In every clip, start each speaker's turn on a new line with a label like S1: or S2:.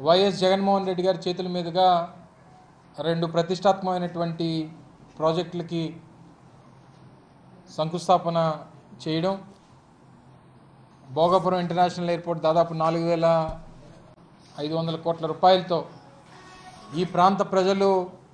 S1: YS Jaganmohan Reddy గారి చేతుల మీదుగా రెండు ప్రతిష్టాత్మకమైనటువంటి ప్రాజెక్టులకి శంకుస్థాపన చేయడం భోగాపురం ఇంటర్నేషనల్ ఎయిర్పోర్ట్ దాదాపు నాలుగు వేల ఐదు వందల కోట్ల రూపాయలతో ఈ ప్రాంత ప్రజలు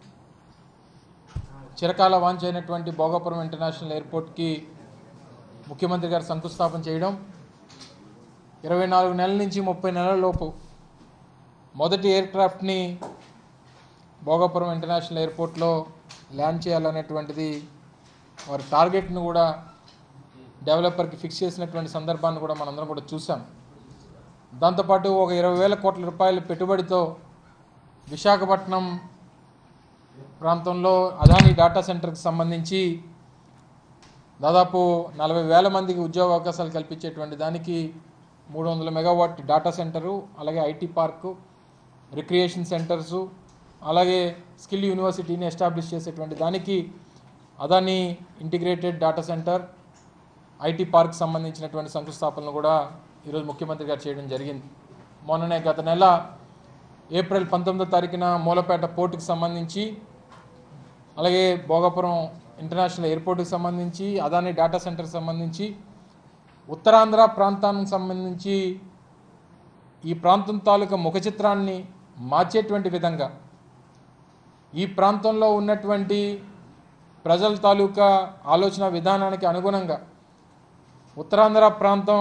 S1: చిరకాల వాంచైనటువంటి భోగాపురం ఇంటర్నేషనల్ ఎయిర్పోర్ట్కి ముఖ్యమంత్రి గారు శంకుస్థాపన చేయడం ఇరవై నాలుగు నెలల నుంచి ముప్పై నెలల లోపు మొదటి ఎయిర్ క్రాఫ్ట్ని భోగాపురం ఇంటర్నేషనల్ ఎయిర్పోర్ట్లో ల్యాండ్ చేయాలనేటువంటిది వారి టార్గెట్ను కూడా డెవలపర్కి ఫిక్స్ చేసినటువంటి సందర్భాన్ని కూడా మనందరం కూడా చూసాం దాంతోపాటు ఒక ఇరవై వేల కోట్ల రూపాయల పెట్టుబడితో విశాఖపట్నం ప్రాంతంలో అదానీ డేటా సెంటర్కి సంబంధించి దాదాపు నలభై వేల మందికి ఉద్యోగ అవకాశాలు కల్పించేటువంటి దానికి మూడు వందల మెగావాట్ డేటా సెంటరు అలాగే ఐటీ పార్కు రిక్రియేషన్ సెంటర్సు అలాగే స్కిల్ యూనివర్సిటీని ఎస్టాబ్లిష్ చేసేటువంటి దానికి Adani integrated data centre IT park సంబంధించినటువంటి శంకుస్థాపనలు కూడా ఈరోజు ముఖ్యమంత్రి గారు చేయడం జరిగింది మొన్ననే గత నెల ఏప్రిల్ పంతొమ్మిదో తారీఖున మూలపేట పోర్టుకు సంబంధించి అలాగే భోగాపురం ఇంటర్నేషనల్ ఎయిర్పోర్ట్కి సంబంధించి అదానీ డేటా సెంటర్కి సంబంధించి ఉత్తరాంధ్ర ప్రాంతానికి సంబంధించి ఈ ప్రాంతం తాలూకా ముఖ చిత్రాన్ని మార్చేటువంటి విధంగా ఈ ప్రాంతంలో ఉన్నటువంటి ప్రజల తాలూకా ఆలోచన విధానానికి అనుగుణంగా ఉత్తరాంధ్ర ప్రాంతం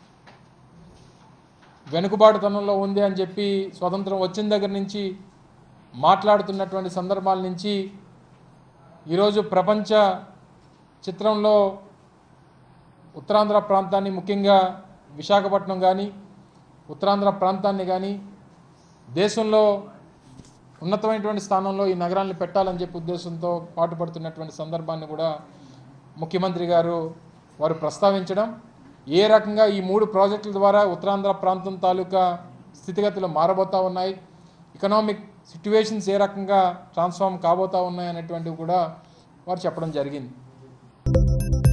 S1: వెనుకబాటుతనంలో ఉంది అని చెప్పి స్వతంత్రం వచ్చిన దగ్గర నుంచి మాట్లాడుతున్నటువంటి సందర్భాల నుంచి ఈరోజు ప్రపంచ చిత్రంలో ఉత్తరాంధ్ర ప్రాంతాన్ని ముఖ్యంగా విశాఖపట్నం కానీ ఉత్తరాంధ్ర ప్రాంతాన్ని కానీ దేశంలో ఉన్నతమైనటువంటి స్థానంలో ఈ నగరాన్ని పెట్టాలని చెప్పి ఉద్దేశంతో పాటుపడుతున్నటువంటి సందర్భాన్ని కూడా ముఖ్యమంత్రి గారు వారు ప్రస్తావించడం ఏ రకంగా ఈ మూడు ప్రాజెక్టుల ద్వారా ఉత్తరాంధ్ర ప్రాంతం తాలూకా స్థితిగతులు మారబోతా ఉన్నాయి ఎకనామిక్ సిట్యువేషన్స్ ఏ రకంగా ట్రాన్స్ఫార్మ్ కాబోతా ఉన్నాయి అనేటువంటివి కూడా వారు చెప్పడం జరిగింది